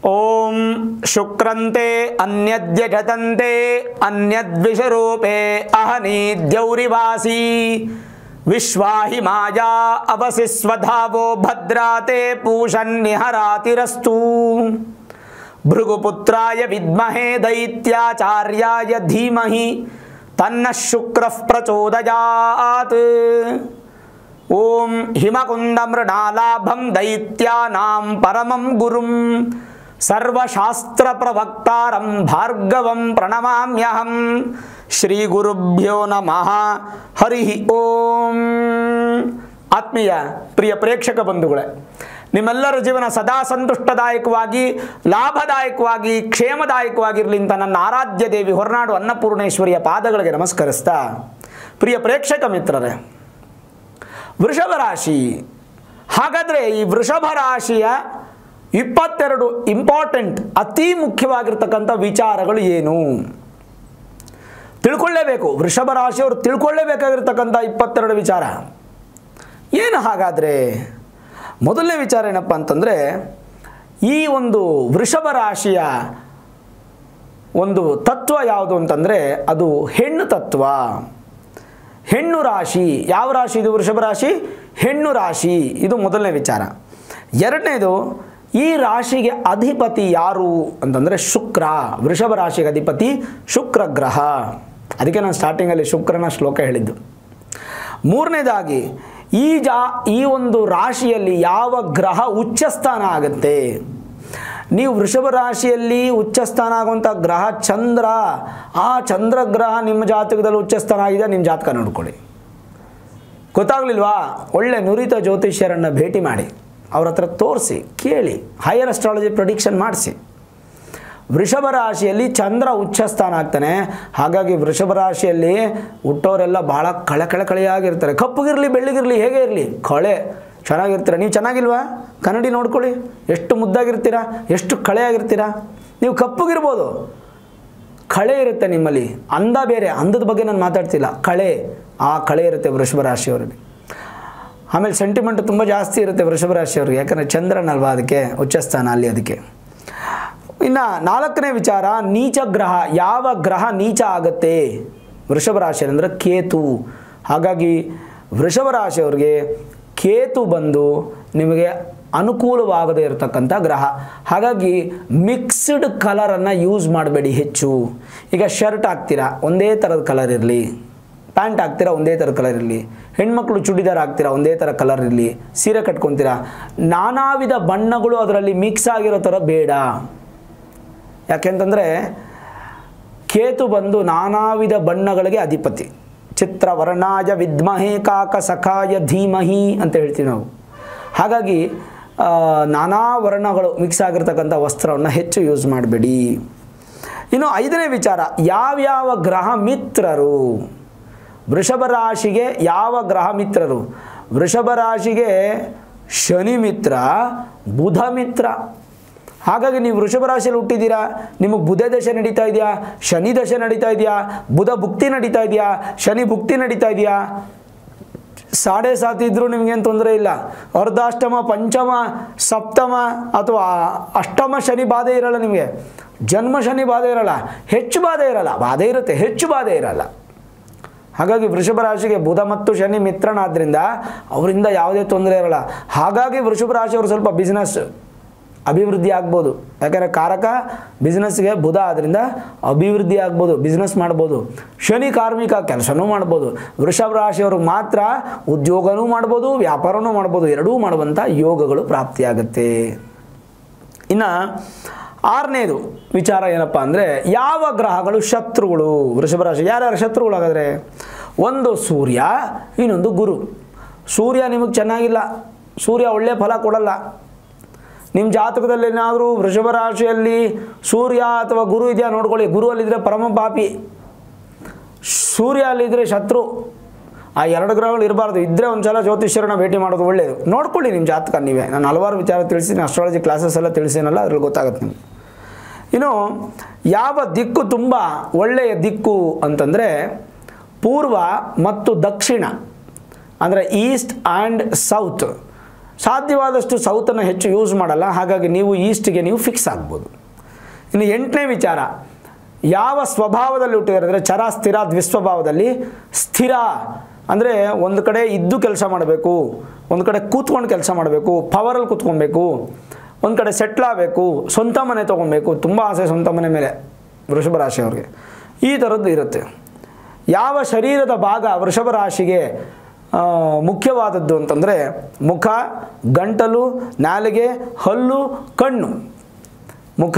ಓಂ ಶುಕ್ರಂತೆ ಅನ್ಯದ್ಯಜತಂತೆ ಅನ್ಯದ್ವಿಷರೂಪೇ ಅಹನೀದ್ಯೌರಿವಾಸಿ ವಿಶ್ವಾಹಿ ಮಾಯಾ ಅವಸಿ ಸ್ವಧಾವೋ ಭದ್ರಾತೆ ಪೂಷನ್ನಿಹರಾತಿರಸ್ತು ಭೃಗುಪುತ್ರಾಯ ವಿದ್ಮಹೇ ದೈತ್ಯಾಚಾರ್ಯಾಯ ಧೀಮಹಿ ತನ್ನ ಶುಕ್ರಃ ಪ್ರಚೋದಯಾತ್ ಓಂ ಹಿಮಕುಂದ ಮೃಣಾಲಾಭಂ ದೈತ್ಯಾನಾಂ ಪರಮಂ ಗುರುಂ ಸರ್ವಶಾಸ್ತ್ರ ಪ್ರವಕ್ತಾರಂ ಭಾರ್ಗವಂ ಪ್ರಣಮಾಮ್ಯಹಂ ಶ್ರೀ ಗುರುಭ್ಯೋ ನಮಃ ಹರಿ ಓಂ ಆತ್ಮೀಯ ಪ್ರಿಯ ಪ್ರೇಕ್ಷಕ ಬಂಧುಗಳೇ ನಿಮ್ಮೆಲ್ಲರ ಜೀವನ ಸದಾ ಸಂತುಷ್ಟದಾಯಕವಾಗಿ ಲಾಭದಾಯಕವಾಗಿ ಕ್ಷೇಮದಾಯಕವಾಗಿರಲಿ ಅಂತ ನನ್ನ ಆರಾಧ್ಯ ದೇವಿ ಹೊರನಾಡು ಅನ್ನಪೂರ್ಣೇಶ್ವರಿಯ ಪಾದಗಳಿಗೆ ನಮಸ್ಕರಿಸ್ತಾ ಪ್ರಿಯ ಪ್ರೇಕ್ಷಕ ಮಿತ್ರರೇ ವೃಷಭ ರಾಶಿ ಹಾಗಾದರೆ ಈ ವೃಷಭ ರಾಶಿಯ ಇಪ್ಪತ್ತೆರಡು ಇಂಪಾರ್ಟೆಂಟ್ ಅತಿ ಮುಖ್ಯವಾಗಿರ್ತಕ್ಕಂಥ ವಿಚಾರಗಳು ಏನು ತಿಳ್ಕೊಳ್ಳೇಬೇಕು ವೃಷಭ ರಾಶಿಯವರು ತಿಳ್ಕೊಳ್ಳೇಬೇಕಾಗಿರ್ತಕ್ಕಂಥ ಇಪ್ಪತ್ತೆರಡು ವಿಚಾರ ಏನು ಹಾಗಾದರೆ ಮೊದಲನೇ ವಿಚಾರ ಏನಪ್ಪ ಅಂತಂದರೆ ಈ ಒಂದು ವೃಷಭ ರಾಶಿಯ ಒಂದು ತತ್ವ ಯಾವುದು ಅಂತಂದರೆ ಅದು ಹೆಣ್ಣು ತತ್ವ ಹೆಣ್ಣು ರಾಶಿ ಯಾವ ರಾಶಿ ಇದು ವೃಷಭ ರಾಶಿ ಹೆಣ್ಣು ರಾಶಿ ಇದು ಮೊದಲನೇ ವಿಚಾರ ಎರಡನೇದು ಈ ರಾಶಿಗೆ ಅಧಿಪತಿ ಯಾರು ಅಂತಂದರೆ ಶುಕ್ರ ವೃಷಭ ರಾಶಿಗೆ ಅಧಿಪತಿ ಶುಕ್ರ ಗ್ರಹ ಅದಕ್ಕೆ ನಾನು ಸ್ಟಾರ್ಟಿಂಗಲ್ಲಿ ಶುಕ್ರನ ಶ್ಲೋಕ ಹೇಳಿದ್ದು ಮೂರನೇದಾಗಿ ಈ ಜಾ ಈ ಒಂದು ರಾಶಿಯಲ್ಲಿ ಯಾವ ಗ್ರಹ ಉಚ್ಚಸ್ಥಾನ ಆಗುತ್ತೆ ನೀವು ವೃಷಭ ರಾಶಿಯಲ್ಲಿ ಉಚ್ಚಸ್ಥಾನ ಆಗುವಂಥ ಗ್ರಹ ಚಂದ್ರ ಆ ಚಂದ್ರ ಗ್ರಹ ನಿಮ್ಮ ಜಾತಕದಲ್ಲಿ ಉಚ್ಚಸ್ಥಾನ ಆಗಿದೆ ನಿಮ್ಮ ಜಾತಕ ನೋಡ್ಕೊಳ್ಳಿ ಗೊತ್ತಾಗ್ಲಿಲ್ವಾ ಒಳ್ಳೆ ನುರಿತ ಜ್ಯೋತಿಷ್ಯರನ್ನು ಭೇಟಿ ಮಾಡಿ ಅವ್ರ ಹತ್ರ ತೋರಿಸಿ ಕೇಳಿ ಹೈಯರ್ ಅಸ್ಟ್ರಾಲಜಿ ಪ್ರೊಡಿಕ್ಷನ್ ಮಾಡಿಸಿ ವೃಷಭ ರಾಶಿಯಲ್ಲಿ ಚಂದ್ರ ಉಚ್ಚಸ್ಥಾನ ಆಗ್ತಾನೆ ಹಾಗಾಗಿ ವೃಷಭ ರಾಶಿಯಲ್ಲಿ ಹುಟ್ಟೋರೆಲ್ಲ ಬಹಳ ಕಳೆ ಕಳೆ ಕಳೆಯಾಗಿರ್ತಾರೆ ಕಪ್ಪಗಿರಲಿ ಬೆಳ್ಳಗಿರಲಿ ಹೇಗೆ ಇರಲಿ ಕಳೆ ಚೆನ್ನಾಗಿರ್ತೀರ ನೀವು ಚೆನ್ನಾಗಿಲ್ವಾ ಕನ್ನಡಿ ನೋಡ್ಕೊಳ್ಳಿ ಎಷ್ಟು ಮುದ್ದಾಗಿರ್ತೀರಾ ಎಷ್ಟು ಕಳೆಯಾಗಿರ್ತೀರಾ ನೀವು ಕಪ್ಪಗಿರ್ಬೋದು ಕಳೆ ಇರುತ್ತೆ ನಿಮ್ಮಲ್ಲಿ ಅಂದ ಬೇರೆ ಅಂದದ ಬಗ್ಗೆ ನಾನು ಮಾತಾಡ್ತಿಲ್ಲ ಕಳೆ ಆ ಕಳೆ ಇರುತ್ತೆ ವೃಷಭ ರಾಶಿಯವರಿಗೆ ಆಮೇಲೆ ಸೆಂಟಿಮೆಂಟ್ ತುಂಬ ಜಾಸ್ತಿ ಇರುತ್ತೆ ವೃಷಭ ರಾಶಿಯವ್ರಿಗೆ ಯಾಕಂದರೆ ಚಂದ್ರನಲ್ವಾ ಅದಕ್ಕೆ ಉಚ್ಚಸ್ಥಾನ ಅಲ್ಲಿ ಅದಕ್ಕೆ ಇನ್ನು ನಾಲ್ಕನೇ ವಿಚಾರ ನೀಚ ಗ್ರಹ ಯಾವ ಗ್ರಹ ನೀಚ ಆಗುತ್ತೆ ವೃಷಭ ರಾಶಿ ಅಂದರೆ ಕೇತು ಹಾಗಾಗಿ ವೃಷಭ ರಾಶಿಯವ್ರಿಗೆ ಕೇತು ಬಂದು ನಿಮಗೆ ಅನುಕೂಲವಾಗದೇ ಇರತಕ್ಕಂಥ ಗ್ರಹ ಹಾಗಾಗಿ ಮಿಕ್ಸ್ಡ್ ಕಲರನ್ನು ಯೂಸ್ ಮಾಡಬೇಡಿ ಹೆಚ್ಚು ಈಗ ಶರ್ಟ್ ಹಾಕ್ತೀರಾ ಒಂದೇ ಥರದ ಕಲರ್ ಇರಲಿ ಪ್ಯಾಂಟ್ ಹಾಕ್ತೀರಾ ಒಂದೇ ಥರ ಕಲರ್ ಇರಲಿ ಹೆಣ್ಮಕ್ಳು ಚೂಡಿದಾರ್ ಹಾಕ್ತೀರಾ ಒಂದೇ ಥರ ಕಲರ್ ಇರಲಿ ಸೀರೆ ಕಟ್ಕೊತೀರಾ ನಾನಾ ವಿಧ ಬಣ್ಣಗಳು ಅದರಲ್ಲಿ ಮಿಕ್ಸ್ ಆಗಿರೋ ಥರ ಬೇಡ ಯಾಕೆಂತಂದರೆ ಕೇತು ಬಂದು ನಾನಾ ವಿಧ ಬಣ್ಣಗಳಿಗೆ ಅಧಿಪತಿ ಚಿತ್ರವರ್ಣಾಯ ವಿದ್ಮಹೇ ಕಾಕ ಸಖಾಯ ಧೀಮಹಿ ಅಂತ ಹೇಳ್ತೀವಿ ನಾವು ಹಾಗಾಗಿ ಆ, ನಾನಾ ವರ್ಣಗಳು ಮಿಕ್ಸ್ ಆಗಿರ್ತಕ್ಕಂಥ ವಸ್ತ್ರವನ್ನು ಹೆಚ್ಚು ಯೂಸ್ ಮಾಡಬೇಡಿ ಇನ್ನು ಐದನೇ ವಿಚಾರ ಯಾವ್ಯಾವ ಗ್ರಹ ಮಿತ್ರರು ವೃಷಭ ರಾಶಿಗೆ ಯಾವ ಗ್ರಹ ಮಿತ್ರರು ವೃಷಭ ರಾಶಿಗೆ ಶನಿ ಮಿತ್ರ ಬುಧ ಮಿತ್ರ ಹಾಗಾಗಿ ನೀವು ವೃಷಭ ರಾಶಿಯಲ್ಲಿ ಹುಟ್ಟಿದ್ದೀರಾ ನಿಮಗೆ ಬುಧ ದಶೆ ನಡೀತಾ ಇದೆಯಾ ಶನಿ ದಶೆ ನಡೀತಾ ಇದೆಯಾ ಬುಧ ಭುಕ್ತಿ ನಡೀತಾ ಇದೆಯಾ ಶನಿ ಭುಕ್ತಿ ನಡೀತಾ ಇದೆಯಾ ಸಾಡೆ ಸಾತ್ ಇದ್ರೂ ನಿಮಗೇನು ತೊಂದರೆ ಇಲ್ಲ ಅರ್ಧಾಷ್ಟಮ ಪಂಚಮ ಸಪ್ತಮ ಅಥವಾ ಅಷ್ಟಮ ಶನಿ ಬಾಧೆ ಇರಲ್ಲ ನಿಮಗೆ ಜನ್ಮ ಶನಿ ಬಾಧೆ ಇರಲ್ಲ ಹೆಚ್ಚು ಬಾಧೆ ಇರಲ್ಲ ಬಾಧೆ ಇರುತ್ತೆ ಹೆಚ್ಚು ಬಾಧೆ ಇರಲ್ಲ ಹಾಗಾಗಿ ವೃಷಭ ರಾಶಿಗೆ ಬುಧ ಮತ್ತು ಶನಿ ಮಿತ್ರನಾದ್ರಿಂದ ಅವರಿಂದ ಯಾವುದೇ ತೊಂದರೆ ಇರಲ್ಲ ಹಾಗಾಗಿ ವೃಷಭ ರಾಶಿಯವರು ಸ್ವಲ್ಪ ಬಿಸ್ನೆಸ್ ಅಭಿವೃದ್ಧಿ ಆಗ್ಬೋದು ಯಾಕಂದರೆ ಕಾರಕ ಬಿಸ್ನೆಸ್ಗೆ ಬುಧ ಆದ್ದರಿಂದ ಅಭಿವೃದ್ಧಿ ಆಗ್ಬೋದು ಬಿಸ್ನೆಸ್ ಮಾಡ್ಬೋದು ಶನಿ ಕಾರ್ಮಿಕ ಕೆಲಸನೂ ಮಾಡ್ಬೋದು ವೃಷಭ ರಾಶಿಯವ್ರಿಗೆ ಮಾತ್ರ ಉದ್ಯೋಗನೂ ಮಾಡ್ಬೋದು ವ್ಯಾಪಾರನೂ ಮಾಡ್ಬೋದು ಎರಡೂ ಮಾಡುವಂಥ ಯೋಗಗಳು ಪ್ರಾಪ್ತಿಯಾಗುತ್ತೆ ಇನ್ನು ಆರನೇದು ವಿಚಾರ ಏನಪ್ಪ ಅಂದರೆ ಯಾವ ಗ್ರಹಗಳು ಶತ್ರುಗಳು ವೃಷಭ ರಾಶಿ ಯಾರ್ಯಾರು ಶತ್ರುಗಳು ಹಾಗಾದರೆ ಒಂದು ಸೂರ್ಯ ಇನ್ನೊಂದು ಗುರು ಸೂರ್ಯ ನಿಮಗೆ ಚೆನ್ನಾಗಿಲ್ಲ ಸೂರ್ಯ ಒಳ್ಳೆಯ ಫಲ ಕೊಡಲ್ಲ ನಿಮ್ಮ ಜಾತಕದಲ್ಲಿ ಏನಾದರೂ ವೃಷಭ ರಾಶಿಯಲ್ಲಿ ಸೂರ್ಯ ಅಥವಾ ಗುರು ಇದೆಯಾ ನೋಡ್ಕೊಳ್ಳಿ ಗುರು ಅಲ್ಲಿದ್ದರೆ ಪರಮ ಪಾಪಿ ಸೂರ್ಯ ಅಲ್ಲಿದ್ದರೆ ಶತ್ರು ಆ ಎರಡು ಗ್ರಹಗಳು ಇರಬಾರ್ದು ಇದ್ದರೆ ಒಂದು ಸಲ ಜ್ಯೋತಿಷ್ಯರನ್ನ ಭೇಟಿ ಮಾಡೋದು ಒಳ್ಳೆಯದು ನೋಡ್ಕೊಳ್ಳಿ ನಿಮ್ಮ ಜಾತಕ ನೀವೇ ನಾನು ಹಲವಾರು ವಿಚಾರ ತಿಳಿಸಿದ್ದೀನಿ ಅಸ್ಟ್ರಾಲಜಿ ಕ್ಲಾಸಸ್ ಎಲ್ಲ ತಿಳಿಸಿನಲ್ಲ ಅದ್ರಲ್ಲಿ ಗೊತ್ತಾಗುತ್ತೆ ನಿಮ್ಗೆ ಇನ್ನು ಯಾವ ದಿಕ್ಕು ತುಂಬ ಒಳ್ಳೆಯ ದಿಕ್ಕು ಅಂತಂದರೆ ಪೂರ್ವ ಮತ್ತು ದಕ್ಷಿಣ ಅಂದರೆ ಈಸ್ಟ್ ಆ್ಯಂಡ್ ಸೌತ್ ಸಾಧ್ಯವಾದಷ್ಟು ಸೌತನ್ನು ಹೆಚ್ಚು ಯೂಸ್ ಮಾಡಲ್ಲ ಹಾಗಾಗಿ ನೀವು ಈಸ್ಟ್ಗೆ ನೀವು ಫಿಕ್ಸ್ ಆಗ್ಬೋದು ಇನ್ನು ಎಂಟನೇ ವಿಚಾರ ಯಾವ ಸ್ವಭಾವದಲ್ಲಿ ಹುಟ್ಟಿದ್ದಾರೆ ಅಂದರೆ ಚರ ಸ್ಥಿರ ದ್ವಿಸ್ವಭಾವದಲ್ಲಿ ಸ್ಥಿರ ಅಂದರೆ ಒಂದು ಕಡೆ ಇದ್ದು ಕೆಲಸ ಮಾಡಬೇಕು ಒಂದು ಕಡೆ ಕೂತ್ಕೊಂಡು ಕೆಲಸ ಮಾಡಬೇಕು ಪವರಲ್ಲಿ ಕೂತ್ಕೊಬೇಕು ಒಂದು ಕಡೆ ಸೆಟ್ಲ್ ಆಗಬೇಕು ಸ್ವಂತ ಮನೆ ತೊಗೊಬೇಕು ತುಂಬ ಆಸೆ ಸ್ವಂತ ಮನೆ ಮೇಲೆ ವೃಷಭ ರಾಶಿಯವ್ರಿಗೆ ಈ ಥರದ್ದು ಇರುತ್ತೆ ಯಾವ ಶರೀರದ ಭಾಗ ವೃಷಭ ರಾಶಿಗೆ ಆ, ಮುಖ್ಯವಾದದ್ದು ಅಂತಂದರೆ ಮುಖ ಗಂಟಲು ನಾಲಿಗೆ ಹಲ್ಲು ಕಣ್ಣು ಮುಖ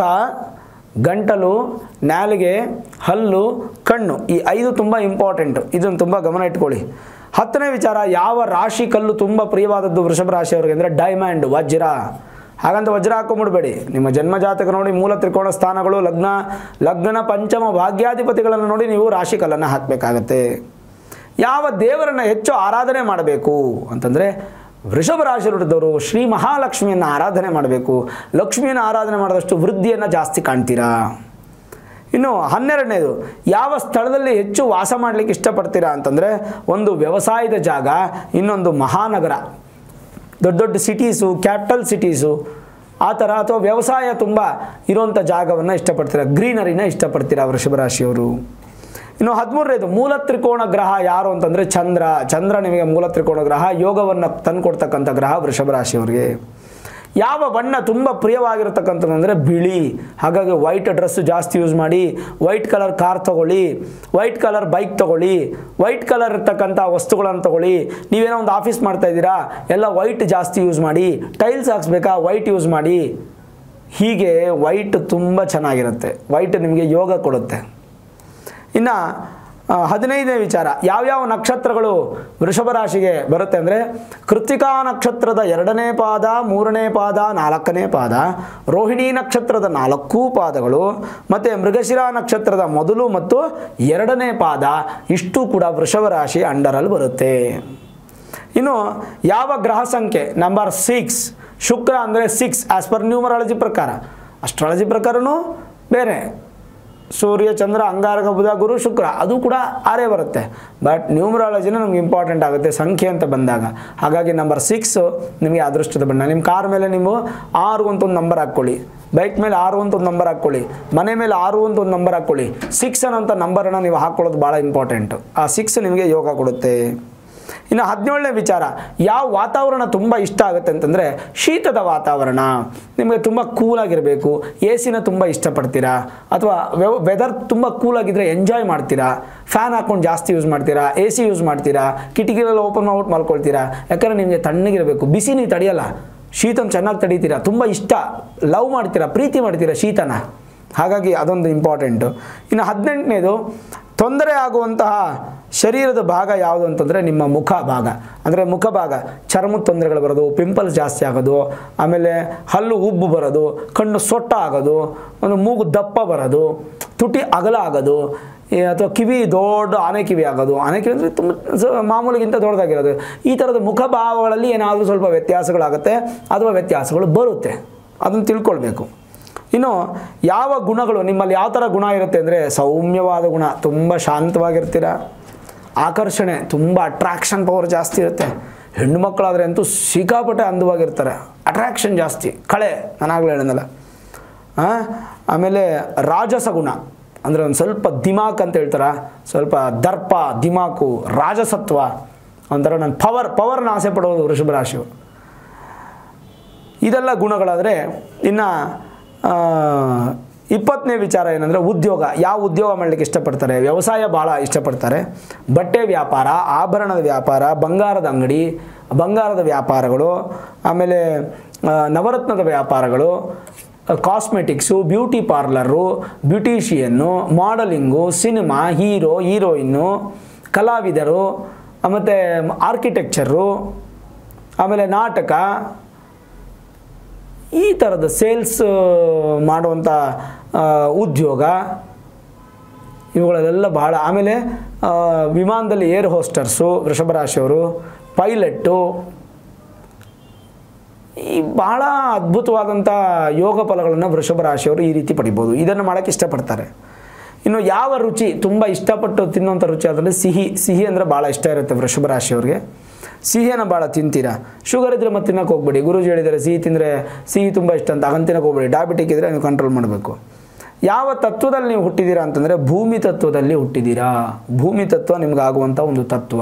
ಗಂಟಲು ನಾಲಿಗೆ ಹಲ್ಲು ಕಣ್ಣು ಈ ಐದು ತುಂಬ ಇಂಪಾರ್ಟೆಂಟು ಇದನ್ನು ತುಂಬ ಗಮನ ಇಟ್ಕೊಳ್ಳಿ ಹತ್ತನೇ ವಿಚಾರ ಯಾವ ರಾಶಿ ಕಲ್ಲು ತುಂಬ ಪ್ರಿಯವಾದದ್ದು ವೃಷಭ ರಾಶಿಯವರಿಗೆ ಅಂದರೆ ಡೈಮಂಡ್ ವಜ್ರ ಹಾಗಂತ ವಜ್ರ ಹಾಕೊಂಬಿಡ್ಬೇಡಿ ನಿಮ್ಮ ಜನ್ಮ ಜಾತಕ ನೋಡಿ ಮೂಲ ತ್ರಿಕೋಣ ಸ್ಥಾನಗಳು ಲಗ್ನ ಲಗ್ನ ಪಂಚಮ ಭಾಗ್ಯಾಧಿಪತಿಗಳನ್ನು ನೋಡಿ ನೀವು ರಾಶಿ ಕಲ್ಲನ್ನು ಹಾಕಬೇಕಾಗತ್ತೆ ಯಾವ ದೇವರನ್ನು ಹೆಚ್ಚು ಆರಾಧನೆ ಮಾಡಬೇಕು ಅಂತಂದರೆ ವೃಷಭ ರಾಶಿಯಲ್ಲಿದ್ದವರು ಶ್ರೀ ಮಹಾಲಕ್ಷ್ಮಿಯನ್ನು ಆರಾಧನೆ ಮಾಡಬೇಕು ಲಕ್ಷ್ಮಿಯನ್ನು ಆರಾಧನೆ ಮಾಡಿದಷ್ಟು ವೃದ್ಧಿಯನ್ನು ಜಾಸ್ತಿ ಕಾಣ್ತೀರಾ ಇನ್ನು ಹನ್ನೆರಡನೇದು ಯಾವ ಸ್ಥಳದಲ್ಲಿ ಹೆಚ್ಚು ವಾಸ ಮಾಡಲಿಕ್ಕೆ ಇಷ್ಟಪಡ್ತೀರಾ ಅಂತಂದರೆ ಒಂದು ವ್ಯವಸಾಯದ ಜಾಗ ಇನ್ನೊಂದು ಮಹಾನಗರ ದೊಡ್ಡ ದೊಡ್ಡ ಸಿಟೀಸು ಕ್ಯಾಪಿಟಲ್ ಸಿಟೀಸು ಆ ಥರ ಅಥವಾ ವ್ಯವಸಾಯ ತುಂಬ ಇರುವಂಥ ಜಾಗವನ್ನು ಇಷ್ಟಪಡ್ತೀರಾ ಗ್ರೀನರಿನ ಇಷ್ಟಪಡ್ತೀರಾ ವೃಷಭ ರಾಶಿಯವರು ಇನ್ನು ಹದಿಮೂರನೇದು ಮೂಲ ತ್ರಿಕೋಣ ಗ್ರಹ ಯಾರು ಅಂತಂದರೆ ಚಂದ್ರ ಚಂದ್ರ ನಿಮಗೆ ಮೂಲ ತ್ರಿಕೋಣ ಗ್ರಹ ಯೋಗವನ್ನು ತಂದುಕೊಡ್ತಕ್ಕಂಥ ಗ್ರಹ ವೃಷಭ ರಾಶಿಯವರಿಗೆ ಯಾವ ಬಣ್ಣ ತುಂಬ ಪ್ರಿಯವಾಗಿರತಕ್ಕಂಥದ್ದು ಅಂದರೆ ಬಿಳಿ ಹಾಗಾಗಿ ವೈಟ್ ಡ್ರೆಸ್ಸು ಜಾಸ್ತಿ ಯೂಸ್ ಮಾಡಿ ವೈಟ್ ಕಲರ್ ಕಾರ್ ತೊಗೊಳ್ಳಿ ವೈಟ್ ಕಲರ್ ಬೈಕ್ ತೊಗೊಳ್ಳಿ ವೈಟ್ ಕಲರ್ ಇರ್ತಕ್ಕಂಥ ವಸ್ತುಗಳನ್ನು ತೊಗೊಳ್ಳಿ ನೀವೇನೋ ಒಂದು ಆಫೀಸ್ ಮಾಡ್ತಾ ಇದ್ದೀರಾ ಎಲ್ಲ ವೈಟ್ ಜಾಸ್ತಿ ಯೂಸ್ ಮಾಡಿ ಟೈಲ್ಸ್ ಹಾಕ್ಸ್ಬೇಕಾ ವೈಟ್ ಯೂಸ್ ಮಾಡಿ ಹೀಗೆ ವೈಟ್ ತುಂಬ ಚೆನ್ನಾಗಿರುತ್ತೆ ವೈಟ್ ನಿಮಗೆ ಯೋಗ ಕೊಡುತ್ತೆ ಇನ್ನು ಆ, ಹದಿನೈದನೇ ವಿಚಾರ ಯಾವ್ಯಾವ ನಕ್ಷತ್ರಗಳು ವೃಷಭ ರಾಶಿಗೆ ಬರುತ್ತೆ ಅಂದರೆ ಕೃತಿಕಾ ನಕ್ಷತ್ರದ ಎರಡನೇ ಪಾದ ಮೂರನೇ ಪಾದ ನಾಲ್ಕನೇ ಪಾದ ರೋಹಿಣಿ ನಕ್ಷತ್ರದ ನಾಲ್ಕು ಪಾದಗಳು ಮತ್ತು ಮೃಗಶಿರ ನಕ್ಷತ್ರದ ಮೊದಲು ಮತ್ತು ಎರಡನೇ ಪಾದ ಇಷ್ಟು ಕೂಡ ವೃಷಭ ರಾಶಿ ಅಂಡರಲ್ಲಿ ಬರುತ್ತೆ ಇನ್ನು ಯಾವ ಗ್ರಹ ಸಂಖ್ಯೆ ನಂಬರ್ ಸಿಕ್ಸ್ ಶುಕ್ರ ಅಂದರೆ ಸಿಕ್ಸ್ ಆ್ಯಸ್ ಪರ್ ನ್ಯೂಮರಾಲಜಿ ಪ್ರಕಾರ ಅಸ್ಟ್ರಾಲಜಿ ಪ್ರಕಾರನೂ ಬೇರೆ ಸೂರ್ಯ ಚಂದ್ರ ಅಂಗಾರಕ ಬುಧ ಗುರು ಶುಕ್ರ ಅದು ಕೂಡ ಆರೇ ಬರುತ್ತೆ ಬಟ್ ನ್ಯೂಮರಾಲಜಿನ ನಮ್ಗೆ ಇಂಪಾರ್ಟೆಂಟ್ ಆಗುತ್ತೆ ಸಂಖ್ಯೆ ಅಂತ ಬಂದಾಗ ಹಾಗಾಗಿ ನಂಬರ್ ಸಿಕ್ಸು ನಿಮಗೆ ಅದೃಷ್ಟದ ಬಣ್ಣ ನಿಮ್ಮ ಕಾರ್ ಮೇಲೆ ನೀವು ಆರು ಅಂತ ಒಂದು ನಂಬರ್ ಹಾಕ್ಕೊಳ್ಳಿ ಬೈಕ್ ಮೇಲೆ ಆರು ಅಂತ ಒಂದು ನಂಬರ್ ಹಾಕ್ಕೊಳ್ಳಿ ಮನೆ ಮೇಲೆ ಆರು ಅಂತ ಒಂದು ನಂಬರ್ ಹಾಕ್ಕೊಳ್ಳಿ ಸಿಕ್ಸ್ ಅನ್ನೋಂಥ ನಂಬರನ್ನು ನೀವು ಹಾಕ್ಕೊಳ್ಳೋದು ಭಾಳ ಇಂಪಾರ್ಟೆಂಟು ಆ ಸಿಕ್ಸ್ ನಿಮಗೆ ಯೋಗ ಕೊಡುತ್ತೆ ಇನ್ನು ಹದಿನೇಳನೇ ವಿಚಾರ ಯಾವ ವಾತಾವರಣ ತುಂಬ ಇಷ್ಟ ಆಗುತ್ತೆ ಅಂತಂದರೆ ಶೀತದ ವಾತಾವರಣ ನಿಮಗೆ ತುಂಬ ಕೂಲಾಗಿರಬೇಕು ಎ ಸಿನ ತುಂಬ ಇಷ್ಟಪಡ್ತೀರಾ ಅಥವಾ ವೆದರ್ ತುಂಬ ಕೂಲಾಗಿದ್ದರೆ ಎಂಜಾಯ್ ಮಾಡ್ತೀರಾ ಫ್ಯಾನ್ ಹಾಕ್ಕೊಂಡು ಜಾಸ್ತಿ ಯೂಸ್ ಮಾಡ್ತೀರಾ ಎ ಸಿ ಯೂಸ್ ಮಾಡ್ತೀರಾ ಕಿಟಕಿಗಳೆಲ್ಲ ಓಪನ್ ಮಾಡ್ಬಿಟ್ಟು ಮಲ್ಕೊಳ್ತೀರಾ ಯಾಕಂದರೆ ನಿಮಗೆ ತಣ್ಣಗಿರಬೇಕು ಬಿಸಿ ನೀವು ತಡೆಯಲ್ಲ ಶೀತನ ಚೆನ್ನಾಗಿ ತಡೀತೀರಾ ತುಂಬ ಇಷ್ಟ ಲವ್ ಮಾಡ್ತೀರಾ ಪ್ರೀತಿ ಮಾಡ್ತೀರಾ ಶೀತನ ಹಾಗಾಗಿ ಅದೊಂದು ಇಂಪಾರ್ಟೆಂಟು ಇನ್ನು ಹದಿನೆಂಟನೇದು ತೊಂದರೆ ಆಗುವಂತಹ ಶರೀರದ ಭಾಗ ಯಾವುದು ಅಂತಂದರೆ ನಿಮ್ಮ ಮುಖ ಭಾಗ ಅಂದರೆ ಮುಖ ಭಾಗ ಚರ್ಮದ ತೊಂದರೆಗಳು ಬರೋದು ಪಿಂಪಲ್ಸ್ ಜಾಸ್ತಿ ಆಗೋದು ಆಮೇಲೆ ಹಲ್ಲು ಉಬ್ಬು ಬರೋದು ಕಣ್ಣು ಸೊಟ್ಟ ಆಗೋದು ಒಂದು ಮೂಗು ದಪ್ಪ ಬರೋದು ತುಟಿ ಅಗಲ ಆಗೋದು ಈ ಅಥವಾ ಕಿವಿ ದೊಡ್ಡ ಆನೆ ಕಿವಿ ಆಗೋದು ಆನೆ ಕಿವಿ ಅಂದರೆ ತುಂಬ ಸ- ಮಾಮೂಲಿಗಿಂತ ದೊಡ್ಡದಾಗಿರೋದು ಈ ಥರದ ಮುಖಭಾವಗಳಲ್ಲಿ ಏನಾದರೂ ಸ್ವಲ್ಪ ವ್ಯತ್ಯಾಸಗಳಾಗುತ್ತೆ ಅಥವಾ ವ್ಯತ್ಯಾಸಗಳು ಬರುತ್ತೆ ಅದನ್ನು ತಿಳ್ಕೊಳ್ಬೇಕು ಇನ್ನು ಯಾವ ಗುಣಗಳು ನಿಮ್ಮಲ್ಲಿ ಯಾವ ಥರ ಗುಣ ಇರುತ್ತೆ ಅಂದರೆ ಸೌಮ್ಯವಾದ ಗುಣ ತುಂಬ ಶಾಂತವಾಗಿರ್ತೀರ ಆಕರ್ಷಣೆ ತುಂಬ ಅಟ್ರಾಕ್ಷನ್ ಪವರ್ ಜಾಸ್ತಿ ಇರುತ್ತೆ ಹೆಣ್ಣು ಮಕ್ಕಳಾದರೆ ಅಂತೂ ಸಿಕ್ಕಾಪಟ್ಟೆ ಅಂದವಾಗಿರ್ತಾರೆ ಅಟ್ರಾಕ್ಷನ್ ಜಾಸ್ತಿ ಕಳೆ ನಾನಾಗಲೇ ಹೇಳಿದ್ನಲ್ಲ ಆ? ಆಮೇಲೆ ರಾಜಸ ಗುಣ ಅಂದರೆ ಒಂದು ಸ್ವಲ್ಪ ದಿಮಾಕ್ ಅಂತ ಹೇಳ್ತಾರ ಸ್ವಲ್ಪ ದರ್ಪ ದಿಮಾಕು ರಾಜಸತ್ವ ಒಂಥರ ನಾನು ಪವರ್ ಪವರ್ನ ಆಸೆ ಪಡೋದು ವೃಷಭ ರಾಶಿಯವರು ಇದೆಲ್ಲ ಗುಣಗಳಾದರೆ ಇನ್ನು ಇಪ್ಪತ್ತನೇ ವಿಚಾರ ಏನಂದರೆ ಉದ್ಯೋಗ ಯಾವ ಉದ್ಯೋಗ ಮಾಡಲಿಕ್ಕೆ ಇಷ್ಟಪಡ್ತಾರೆ ವ್ಯವಸಾಯ ಭಾಳ ಇಷ್ಟಪಡ್ತಾರೆ ಬಟ್ಟೆ ವ್ಯಾಪಾರ ಆಭರಣದ ವ್ಯಾಪಾರ ಬಂಗಾರದ ಅಂಗಡಿ ಬಂಗಾರದ ವ್ಯಾಪಾರಗಳು ಆಮೇಲೆ ಆ, ನವರತ್ನದ ವ್ಯಾಪಾರಗಳು cosmetics beauty parlour beautician modelling cinema hero heroine ಕಲಾವಿದರು ಮತ್ತು ಆರ್ಕಿಟೆಕ್ಚರು ಆಮೇಲೆ ನಾಟಕ ಈ ಥರದ ಸೇಲ್ಸ್ ಮಾಡುವಂಥ ಆ, ಉದ್ಯೋಗ ಇವುಗಳಲ್ಲೆಲ್ಲ ಭಾಳ ಆಮೇಲೆ ಆ, ವಿಮಾನದಲ್ಲಿ ಏರ್ ಹೋಸ್ಟರ್ಸು ವೃಷಭ ರಾಶಿಯವರು ಪೈಲಟ್ಟು ಈ ಭಾಳ ಅದ್ಭುತವಾದಂಥ ಯೋಗ ಫಲಗಳನ್ನು ವೃಷಭ ರಾಶಿಯವರು ಈ ರೀತಿ ಪಡಿಬೋದು ಇದನ್ನು ಮಾಡೋಕ್ಕೆ ಇಷ್ಟಪಡ್ತಾರೆ ಇನ್ನು ಯಾವ ರುಚಿ ತುಂಬ ಇಷ್ಟಪಟ್ಟು ತಿನ್ನುವಂಥ ರುಚಿ ಅದರಲ್ಲಿ ಸಿಹಿ ಸಿಹಿ ಅಂದರೆ ಭಾಳ ಇಷ್ಟ ಇರುತ್ತೆ ವೃಷಭ ರಾಶಿಯವ್ರಿಗೆ ಸಿಹಿಯನ್ನು ಭಾಳ ತಿಂತೀರಾ ಶುಗರ್ ಇದ್ದರೆ ಮತ್ತೆ ತಿನ್ನಕ್ಕೆ ಹೋಗ್ಬೇಡಿ ಗುರುಜಿ ಹೇಳಿದರೆ ಸಿಹಿ ತಿಂದರೆ ಸಿಹಿ ತುಂಬ ಇಷ್ಟ ಅಂತ ಹಾಗಂತ ತಿನ್ನಕ್ಕೆ ಹೋಗ್ಬೇಡಿ ಡಯಾಬಿಟಿಕ್ ಇದ್ದರೆ ನೀವು ಕಂಟ್ರೋಲ್ ಮಾಡಬೇಕು ಯಾವ ತತ್ವದಲ್ಲಿ ನೀವು ಹುಟ್ಟಿದ್ದೀರಾ ಅಂತಂದರೆ ಭೂಮಿ ತತ್ವದಲ್ಲಿ ಹುಟ್ಟಿದ್ದೀರಾ ಭೂಮಿ ತತ್ವ ನಿಮ್ಗೆ ಆಗುವಂಥ ಒಂದು ತತ್ವ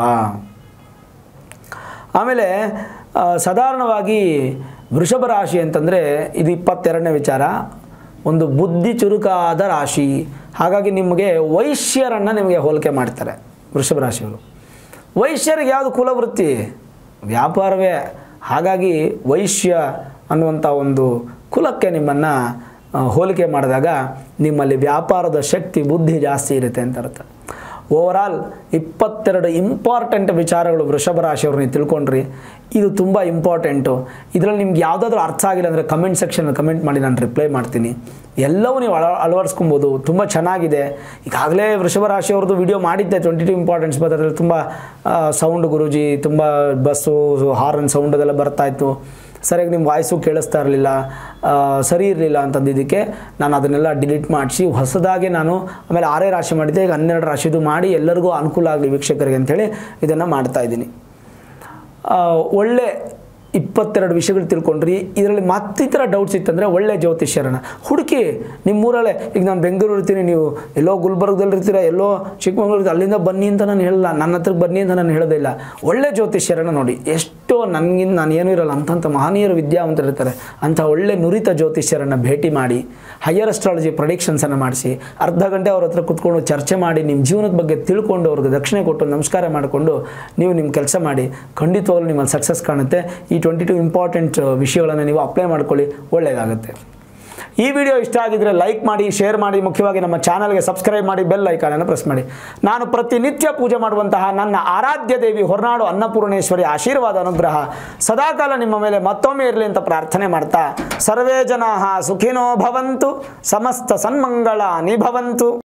ಆಮೇಲೆ ಆ, ಸಾಧಾರಣವಾಗಿ ವೃಷಭ ರಾಶಿ ಅಂತಂದರೆ ಇದು ಇಪ್ಪತ್ತೆರಡನೇ ವಿಚಾರ ಒಂದು ಬುದ್ಧಿ ಚುರುಕಾದ ರಾಶಿ ಹಾಗಾಗಿ ನಿಮಗೆ ವೈಶ್ಯರನ್ನು ನಿಮಗೆ ಹೋಲಿಕೆ ಮಾಡ್ತಾರೆ ವೃಷಭ ರಾಶಿಯವರು ವೈಶ್ಯರಿಗೆ ಯಾವುದು ಕುಲವೃತ್ತಿ ವ್ಯಾಪಾರವೇ ಹಾಗಾಗಿ ವೈಶ್ಯ ಅನ್ನುವಂಥ ಒಂದು ಕುಲಕ್ಕೆ ನಿಮ್ಮನ್ನು ಆ, ಹೋಲಿಕೆ ಮಾಡಿದಾಗ ನಿಮ್ಮಲ್ಲಿ ವ್ಯಾಪಾರದ ಶಕ್ತಿ ಬುದ್ಧಿ ಜಾಸ್ತಿ ಇರುತ್ತೆ ಅಂತ ಅರ್ಥ ಓವರಾಲ್ ಇಪ್ಪತ್ತೆರಡು ಇಂಪಾರ್ಟೆಂಟ್ ವಿಚಾರಗಳು ವೃಷಭ ರಾಶಿಯವ್ರು ನೀವು ತಿಳ್ಕೊಂಡ್ರಿ ಇದು ತುಂಬ ಇಂಪಾರ್ಟೆಂಟು ಇದರಲ್ಲಿ ನಿಮ್ಗೆ ಯಾವುದಾದ್ರೂ ಅರ್ಥ ಆಗಿಲ್ಲ ಅಂದರೆ ಕಮೆಂಟ್ ಸೆಕ್ಷನ್ ಕಮೆಂಟ್ ಮಾಡಿ ನಾನು ರಿಪ್ಲೈ ಮಾಡ್ತೀನಿ ಎಲ್ಲವೂ ನೀವು ಅಳ ಅಳವಡಿಸ್ಕೊಬೋದು ತುಂಬ ಚೆನ್ನಾಗಿದೆ ಈಗಾಗಲೇ ವೃಷಭ ರಾಶಿಯವ್ರದ್ದು ವಿಡಿಯೋ ಮಾಡಿದ್ದೆ ಟ್ವೆಂಟಿ ಟು ಇಂಪಾರ್ಟೆನ್ಸ್ ಬಟ್ ಅದರಲ್ಲಿ ತುಂಬ ಸೌಂಡ್ ಗುರೂಜಿ ತುಂಬ ಬಸ್ಸು ಹಾರ್ನ್ ಸೌಂಡ್ ಅದೆಲ್ಲ ಬರ್ತಾಯಿತ್ತು ಸರಿಯಾಗಿ ನಿಮ್ಮ ವಾಯ್ಸು ಕೇಳಿಸ್ತಾ ಇರಲಿಲ್ಲ ಸರಿ ಇರಲಿಲ್ಲ ಅಂತಂದಿದ್ದಕ್ಕೆ ನಾನು ಅದನ್ನೆಲ್ಲ ಡಿಲೀಟ್ ಮಾಡಿಸಿ ಹೊಸದಾಗಿ ನಾನು ಆಮೇಲೆ ಆರೇ ರಾಶಿ ಮಾಡಿದ್ದೆ ಈಗ ಹನ್ನೆರಡು ರಾಶಿದು ಮಾಡಿ ಎಲ್ಲರಿಗೂ ಅನುಕೂಲ ಆಗಲಿ ವೀಕ್ಷಕರಿಗೆ ಅಂಥೇಳಿ ಇದನ್ನು ಮಾಡ್ತಾ ಇದ್ದೀನಿ ಆ, ಒಳ್ಳೆ ಇಪ್ಪತ್ತೆರಡು ವಿಷಯಗಳು ತಿಳ್ಕೊಂಡ್ರಿ ಇದರಲ್ಲಿ ಮತ್ತಿತರ ಡೌಟ್ಸ್ ಇತ್ತಂದರೆ ಒಳ್ಳೆ ಜ್ಯೋತಿಷ್ಯರನ್ನ ಹುಡುಕಿ ನಿಮ್ಮೂರಲ್ಲೇ ಈಗ ನಾನು ಬೆಂಗಳೂರು ಇರ್ತೀನಿ ನೀವು ಎಲ್ಲೋ ಗುಲ್ಬರ್ಗದಲ್ಲಿ ಇರ್ತೀರ ಎಲ್ಲೋ ಚಿಕ್ಕಮಗಳೂರು ಅಲ್ಲಿಂದ ಬನ್ನಿ ಅಂತ ನಾನು ಹೇಳಲ್ಲ ನನ್ನ ಹತ್ರಕ್ಕೆ ಬನ್ನಿ ಅಂತ ನಾನು ಹೇಳೋದೇ ಇಲ್ಲ ಒಳ್ಳೆ ಜ್ಯೋತಿಷ್ಯರನ್ನ ನೋಡಿ ಎಷ್ಟೋ ನನಗಿಂತ ನಾನು ಏನೂ ಇರಲ್ಲ ಅಂತಂಥ ಮಹನೀಯರು ವಿದ್ಯಾವಂತರು ಇರ್ತಾರೆ ಅಂಥ ಒಳ್ಳೆ ನುರಿತ ಜ್ಯೋತಿಷ್ಯರನ್ನು ಭೇಟಿ ಮಾಡಿ ಹೈಯರ್ ಅಸ್ಟ್ರಾಲಜಿ ಪ್ರೊಡಿಕ್ಷನ್ಸನ್ನು ಮಾಡಿಸಿ ಅರ್ಧ ಗಂಟೆ ಅವ್ರ ಹತ್ರ ಕುತ್ಕೊಂಡು ಚರ್ಚೆ ಮಾಡಿ ನಿಮ್ಮ ಜೀವನದ ಬಗ್ಗೆ ತಿಳ್ಕೊಂಡು ಅವ್ರಿಗೆ ದಕ್ಷಿಣೆ ಕೊಟ್ಟು ನಮಸ್ಕಾರ ಮಾಡಿಕೊಂಡು ನೀವು ನಿಮ್ಮ ಕೆಲಸ ಮಾಡಿ ಖಂಡಿತವಾಗ್ಲೂ ನಿಮ್ಮಲ್ಲಿ ಸಕ್ಸಸ್ ಕಾಣುತ್ತೆ ಈ ಟ್ವೆಂಟಿ ಟು ಇಂಪಾರ್ಟೆಂಟ್ ವಿಷಯಗಳನ್ನು ನೀವು ಅಪ್ಲೈ ಮಾಡ್ಕೊಳ್ಳಿ ಒಳ್ಳೆಯದಾಗುತ್ತೆ ಈ ವಿಡಿಯೋ ಇಷ್ಟ ಆಗಿದ್ರೆ ಲೈಕ್ ಮಾಡಿ ಶೇರ್ ಮಾಡಿ ಮುಖ್ಯವಾಗಿ ನಮ್ಮ ಚಾನಲ್ಗೆ ಸಬ್ಸ್ಕ್ರೈಬ್ ಮಾಡಿ ಬೆಲ್ ಐಕಾನನ್ನು ಪ್ರೆಸ್ ಮಾಡಿ ನಾನು ಪ್ರತಿನಿತ್ಯ ಪೂಜೆ ಮಾಡುವಂತಹ ನನ್ನ ಆರಾಧ್ಯ ದೇವಿ ಹೊರನಾಡು ಅನ್ನಪೂರ್ಣೇಶ್ವರಿ ಆಶೀರ್ವಾದ ಅನುಗ್ರಹ ಸದಾಕಾಲ ನಿಮ್ಮ ಮೇಲೆ ಮತ್ತೊಮ್ಮೆ ಇರಲಿ ಅಂತ ಪ್ರಾರ್ಥನೆ ಮಾಡ್ತಾ ಸರ್ವೇ ಜನಾ ಸುಖಿನೋ ಭವಂತು ಸಮಸ್ತ ಸನ್ಮಂಗಳ ನಿಭವಂತು